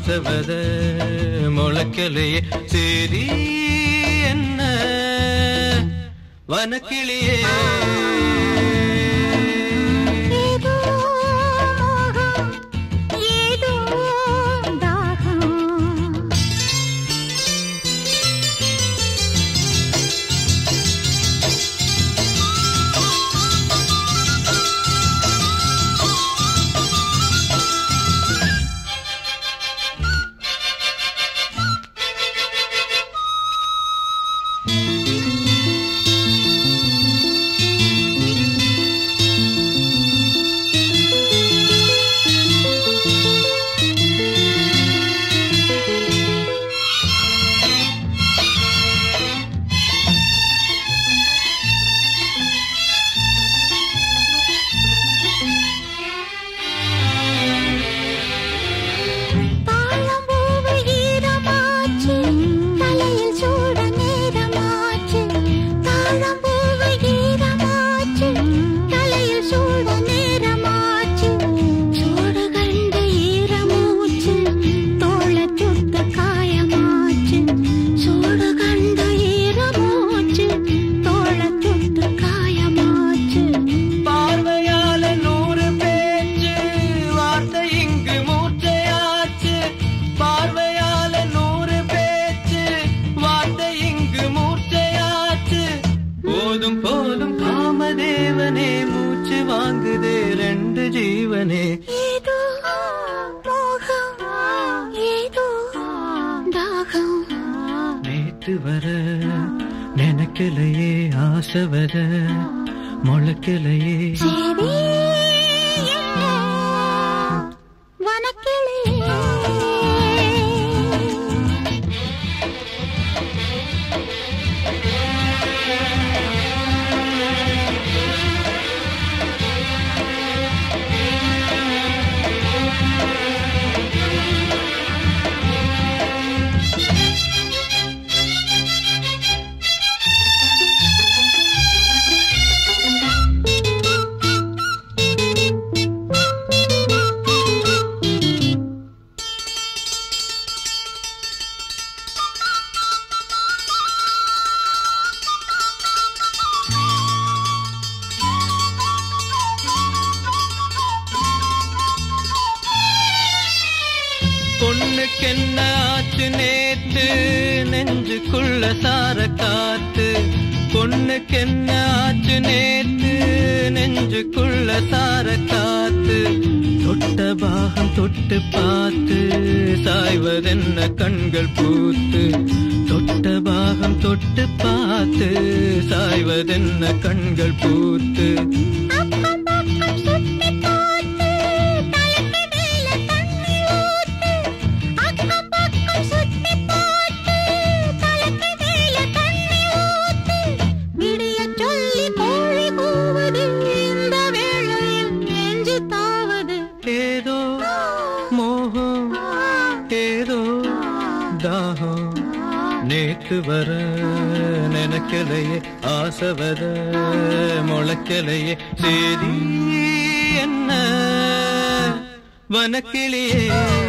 ஆசவத முளைக்கலையே சரி என்ன வனக்கிளியே ஏதோ மோகம் ஏதோ தாகம் தாழம்பூவு ஈரமாச்சு தலையில் சூட நேரமாச்சு தாழம்பூவு ஈரமாச்சு தலையில் சூட நேரமாச்சு சூடு கண்ட ஈரமூச்சு தோள சுத்த காயமாச்சு சூடு கண்ட ஈரமூச்சு தோள சுத்த காயமாச்சு பார்வையால நூறு பேச்சு வார்த்தை இங்கு மூர்ச்சையாச்சு பார்வையால நூறு பேச்சு வார்த்தை இங்கு மூர்ச்சையாச்சு போதும் போதும் காமதேவனே மூச்சு வாங்குதே ரெண்டு ஜீவனே ஏதோ மோகம் ஏதோ தாகம் நேத்து வர நினைக்கலையே ஆசை வர முளைக்கலையே சரி என்ன வனக்கிளி பொண்ணுக்கென்ன ஆச்சு நேத்து நெஞ்சுக்குள்ள சார காத்து பொண்ணுக்கென்ன ஆச்சு நேத்து நெஞ்சுக்குள்ள சார காத்து தொட்ட பாகம் தொட்டு பார்த்து சாய்வதென்ன கண்கள் பூத்து தொட்ட பாகம் தொட்டு பார்த்து சாய்வதென்ன கண்கள் பூத்து அக்கம் பக்கம் சுத்தி பார்த்து தலைக்கு மேல தண்ணி ஊத்து அக்கம் பக்கம் சுத்தி பார்த்து தலைக்கு மேல தண்ணி ஊத்து விடிய சொல்லி கோழி கூவது இந்த வேளையில் நெஞ்சு தாவது ஏதோ மோகம் ஏதோ தாகம் நேத்து வர நினைக்கலையே ஆசை வர முளைக்கலையே சரி என்ன வனக்கிளியே